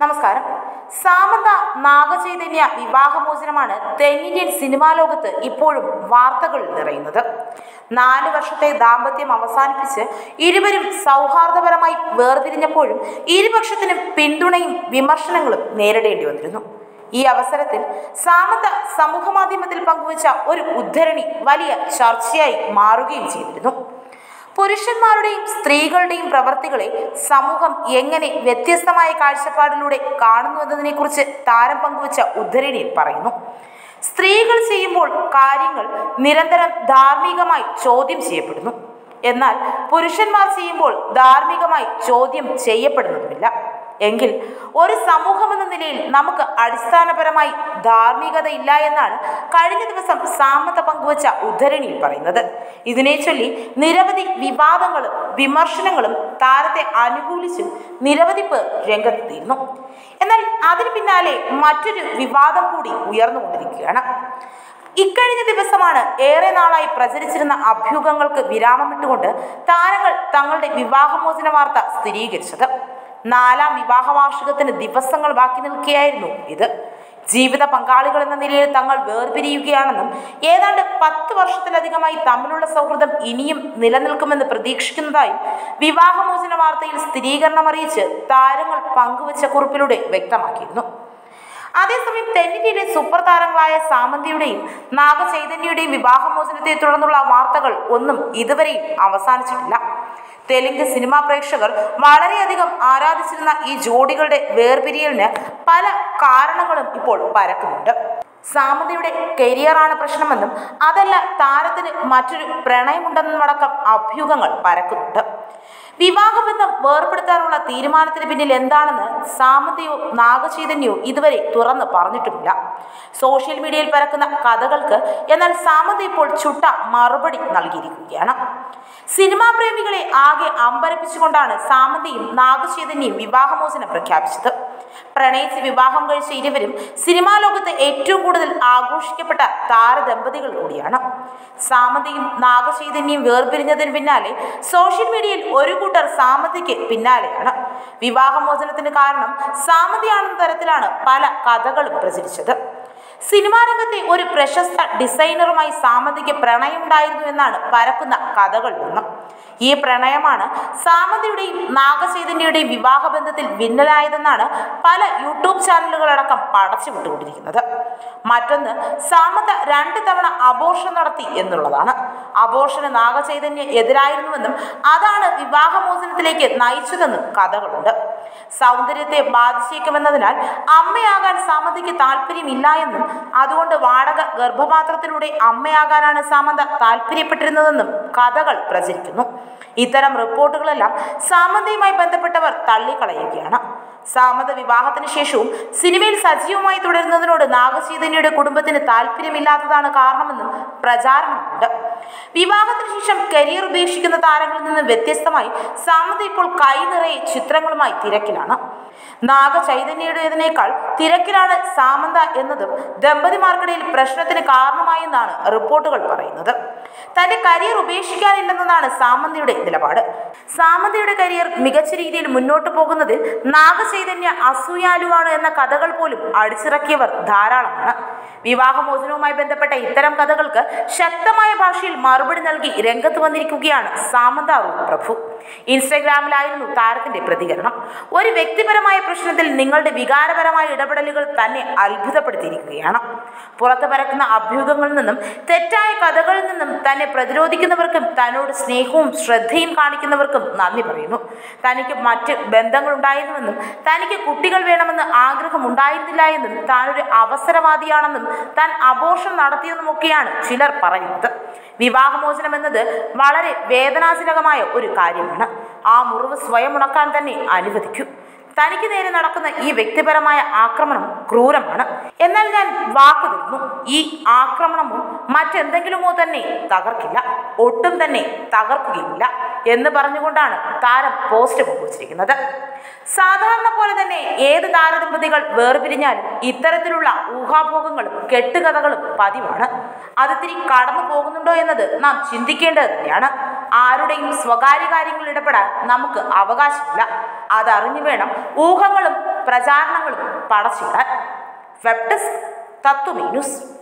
നമസ്കാരം സാമന്ത നാഗചൈതന്യ വിവാഹമോചനമാണ് തെന്നിന്ത്യൻ സിനിമാ ലോകത്ത് ഇപ്പോഴും വാർത്തകൾ നിറയുന്നത് നാല് വർഷത്തെ ദാമ്പത്യം അവസാനിപ്പിച്ച് ഇരുവരും സൗഹാർദ്ദപരമായി വേർപിരിഞ്ഞപ്പോഴും ഇരുപക്ഷത്തിനും പിന്തുണയും വിമർശനങ്ങളും നേരിടേണ്ടി വന്നിരുന്നു ഈ അവസരത്തിൽ സാമന്ത സമൂഹമാധ്യമത്തിൽ പങ്കുവച്ച ഒരു ഉദ്ധരണി വലിയ ചർച്ചയായി മാറുകയും ചെയ്തിരുന്നു പുരുഷന്മാരുടെയും സ്ത്രീകളുടെയും പ്രവർത്തികളെ സമൂഹം എങ്ങനെ വ്യത്യസ്തമായ കാഴ്ചപ്പാടിലൂടെ കാണുന്നു എന്നതിനെക്കുറിച്ച് താരം പങ്കുവച്ച ഉദ്ധരണിയിൽ പറയുന്നു സ്ത്രീകൾ ചെയ്യുമ്പോൾ കാര്യങ്ങൾ നിരന്തരം ധാർമ്മികമായി ചോദ്യം ചെയ്യപ്പെടുന്നു എന്നാൽ പുരുഷന്മാർ ചെയ്യുമ്പോൾ ധാർമ്മികമായി ചോദ്യം ചെയ്യപ്പെടുന്നതുമില്ല എങ്കിൽ ഒരു സമൂഹമെന്ന നിലയിൽ നമുക്ക് അടിസ്ഥാനപരമായി ധാർമ്മികത ഇല്ല എന്നാണ് കഴിഞ്ഞ ദിവസം സാമത പങ്കുവച്ച ഉദ്ധരണിയിൽ പറയുന്നത് ഇതിനെ ചൊല്ലി നിരവധി വിവാദങ്ങളും വിമർശനങ്ങളും താരത്തെ അനുകൂലിച്ചും നിരവധി പേർ രംഗത്തെത്തിയിരുന്നു എന്നാൽ അതിന് പിന്നാലെ മറ്റൊരു വിവാദം കൂടി ഉയർന്നുകൊണ്ടിരിക്കുകയാണ് ഇക്കഴിഞ്ഞ ദിവസമാണ് ഏറെ നാളായി പ്രചരിച്ചിരുന്ന അഭ്യൂഹങ്ങൾക്ക് വിരാമമിട്ടുകൊണ്ട് താരങ്ങൾ തങ്ങളുടെ വിവാഹമോചന വാർത്ത സ്ഥിരീകരിച്ചത് നാലാം വിവാഹ വാർഷികത്തിന് ദിവസങ്ങൾ ബാക്കി നിൽക്കുകയായിരുന്നു ഇത് ജീവിത പങ്കാളികൾ എന്ന നിലയിൽ തങ്ങൾ വേർപിരിയുകയാണെന്നും ഏതാണ്ട് പത്ത് വർഷത്തിലധികമായി തമ്മിലുള്ള സൗഹൃദം ഇനിയും നിലനിൽക്കുമെന്ന് പ്രതീക്ഷിക്കുന്നതായും വിവാഹമോചന വാർത്തയിൽ സ്ഥിരീകരണം അറിയിച്ച് താരങ്ങൾ പങ്കുവച്ച കുറിപ്പിലൂടെ വ്യക്തമാക്കിയിരുന്നു അതേസമയം തെന്നിന്ത്യയിലെ സൂപ്പർ താരങ്ങളായ സാമന്തിയുടെയും നാഗചൈതന്യയുടെയും വിവാഹമോചനത്തെ തുടർന്നുള്ള വാർത്തകൾ ഒന്നും ഇതുവരെയും അവസാനിച്ചിട്ടില്ല തെലുങ്ക് സിനിമാ പ്രേക്ഷകർ വളരെയധികം ആരാധിച്ചിരുന്ന ഈ ജോഡികളുടെ വേർപിരിയലിന് പല കാരണങ്ങളും ഇപ്പോൾ പരക്കുന്നുണ്ട് സാമന്തയുടെ കരിയറാണ് പ്രശ്നമെന്നും അതല്ല താരത്തിന് മറ്റൊരു പ്രണയമുണ്ടെന്നുമടക്കം അഭ്യൂഹങ്ങൾ പരക്കുന്നുണ്ട് വിവാഹബന്ധം വേർപെടുത്താനുള്ള തീരുമാനത്തിന് പിന്നിൽ എന്താണെന്ന് സാമന്തയോ നാഗചൈതന്യോ ഇതുവരെ തുറന്ന് പറഞ്ഞിട്ടുമില്ല സോഷ്യൽ മീഡിയയിൽ പരക്കുന്ന കഥകൾക്ക് എന്നാൽ സാമന്ത ഇപ്പോൾ ചുട്ട മറുപടി നൽകിയിരിക്കുകയാണ് സിനിമാ പ്രേമികളെ ആകെ അമ്പരപ്പിച്ചുകൊണ്ടാണ് സാമന്തയും നാഗചൈതന്യയും വിവാഹമോചനം പ്രഖ്യാപിച്ചത് പ്രണയിച്ച് വിവാഹം കഴിച്ച ഇരുവരും സിനിമാ ലോകത്ത് ഏറ്റവും കൂടുതൽ ആഘോഷിക്കപ്പെട്ട താരദമ്പതികൾ കൂടിയാണ് സാമന്തയും നാഗചൈതന്യയും വേർപിരിഞ്ഞതിന് പിന്നാലെ സോഷ്യൽ മീഡിയയിൽ ഒരു കൂട്ടർ സാമന്തയ്ക്ക് പിന്നാലെയാണ് വിവാഹമോചനത്തിന് കാരണം സാമന്തയാണെന്ന തരത്തിലാണ് പല കഥകളും പ്രചരിച്ചത് സിനിമാ രംഗത്തെ ഒരു പ്രശസ്ത ഡിസൈനറുമായി സാമന്തയ്ക്ക് പ്രണയമുണ്ടായിരുന്നു എന്നാണ് പരക്കുന്ന കഥകൾ ഒന്ന് ഈ പ്രണയമാണ് സാമന്തയുടെയും നാഗചൈതന്യയുടെയും വിവാഹബന്ധത്തിൽ ഭിന്നലായതെന്നാണ് പല യൂട്യൂബ് ചാനലുകളടക്കം പടച്ചു വിട്ടുകൊണ്ടിരിക്കുന്നത് മറ്റൊന്ന് സാമന്ത രണ്ട് തവണ അബോർഷൻ നടത്തി എന്നുള്ളതാണ് അബോർഷന് നാഗചൈതന്യ എതിരായിരുന്നുവെന്നും അതാണ് വിവാഹമോചനത്തിലേക്ക് നയിച്ചതെന്നും കഥകളുണ്ട് സൗന്ദര്യത്തെ ബാധിച്ചേക്കുമെന്നതിനാൽ അമ്മയാകാൻ സാമന്തയ്ക്ക് താല്പര്യമില്ല എന്നും അതുകൊണ്ട് വാടക ഗർഭപാത്രത്തിലൂടെ അമ്മയാകാനാണ് സാമന്ത താല്പര്യപ്പെട്ടിരുന്നതെന്നും കഥകൾ പ്രചരിക്കുന്നു ഇത്തരം റിപ്പോർട്ടുകളെല്ലാം സാമന്തയുമായി ബന്ധപ്പെട്ടവർ തള്ളിക്കളയുകയാണ് സാമന്ത വിവാഹത്തിന് ശേഷവും സിനിമയിൽ സജീവമായി തുടരുന്നതിനോട് നാഗചൈതന്യയുടെ കുടുംബത്തിന് താല്പര്യമില്ലാത്തതാണ് കാരണമെന്നും പ്രചാരണമുണ്ട് വിവാഹത്തിന് ശേഷം കരിയർ ഉപേക്ഷിക്കുന്ന താരങ്ങളിൽ നിന്ന് വ്യത്യസ്തമായി സാമന്ത ഇപ്പോൾ കൈ നിറയെ ചിത്രങ്ങളുമായി തിരക്കിലാണ് നാഗചൈതന്യയുടേതിനേക്കാൾ തിരക്കിലാണ് സാമന്ത എന്നതും ദമ്പതിമാർക്കിടയിൽ പ്രശ്നത്തിന് കാരണമായെന്നാണ് റിപ്പോർട്ടുകൾ പറയുന്നത് തന്റെ കരിയർ ഉപേക്ഷിക്കാനില്ലെന്നതാണ് സാമന്തയുടെ നിലപാട് സാമന്തയുടെ കരിയർ മികച്ച രീതിയിൽ മുന്നോട്ട് പോകുന്നതിൽ നാഗചൈതന്യ അസൂയാലുവാണ് എന്ന കഥകൾ പോലും അടിച്ചിറക്കിയവർ ധാരാളമാണ് വിവാഹമോചനവുമായി ബന്ധപ്പെട്ട ഇത്തരം കഥകൾക്ക് ശക്തമായ ഭാഷയിൽ മറുപടി നൽകി രംഗത്ത് വന്നിരിക്കുകയാണ് സാമന്ത അറൂർ പ്രഭു ഇൻസ്റ്റഗ്രാമിലായിരുന്നു താരത്തിന്റെ പ്രതികരണം ഒരു വ്യക്തിപരമായ പ്രശ്നത്തിൽ നിങ്ങളുടെ വികാരപരമായ ഇടപെടലുകൾ തന്നെ അത്ഭുതപ്പെടുത്തിയിരിക്കുകയാണ് പുറത്തു പരക്കുന്ന അഭ്യൂഹങ്ങളിൽ നിന്നും തെറ്റായ കഥകളിൽ നിന്നും തന്നെ പ്രതിരോധിക്കുന്നവർക്കും തന്നോട് സ്നേഹവും ശ്രദ്ധയും കാണിക്കുന്നവർക്കും നന്ദി പറയുന്നു തനിക്ക് മറ്റ് ബന്ധങ്ങളുണ്ടായിരുന്നുവെന്നും തനിക്ക് കുട്ടികൾ വേണമെന്ന് ആഗ്രഹം ഉണ്ടായിരുന്നില്ല എന്നും താനൊരു അവസരവാദിയാണെന്നും താൻ അബോർഷൻ നടത്തിയെന്നുമൊക്കെയാണ് ചിലർ പറയുന്നത് വിവാഹമോചനം എന്നത് വളരെ വേദനാജനകമായ ഒരു കാര്യമാണ് ആ മുറിവ് സ്വയം ഉണക്കാൻ തന്നെ അനുവദിക്കൂ തനിക്ക് നേരെ നടക്കുന്ന ഈ വ്യക്തിപരമായ ആക്രമണം ക്രൂരമാണ് എന്നാൽ ഞാൻ വാക്കു തരുന്നു ഈ ആക്രമണമോ മറ്റെന്തെങ്കിലുമോ തന്നെ തകർക്കില്ല ഒട്ടും തന്നെ തകർക്കുകയില്ല എന്ന് പറഞ്ഞുകൊണ്ടാണ് താരം പോസ്റ്റ് പങ്കുവച്ചിരിക്കുന്നത് സാധാരണ പോലെ തന്നെ ഏത് താരദമ്പതികൾ വേർപിരിഞ്ഞാലും ഇത്തരത്തിലുള്ള ഊഹാഭോഗങ്ങളും കെട്ടുകഥകളും പതിവാണ് അത് തിരി കടന്നു പോകുന്നുണ്ടോ എന്നത് നാം ചിന്തിക്കേണ്ടത് തന്നെയാണ് ആരുടെയും സ്വകാര്യ കാര്യങ്ങളിൽ ഇടപെടാൻ നമുക്ക് അവകാശമില്ല അതറിഞ്ഞു വേണം ഊഹങ്ങളും പ്രചാരണങ്ങളും പടച്ചിടാൻ വെബ് ഡെസ്ക് തത്വമീ ന്യൂസ്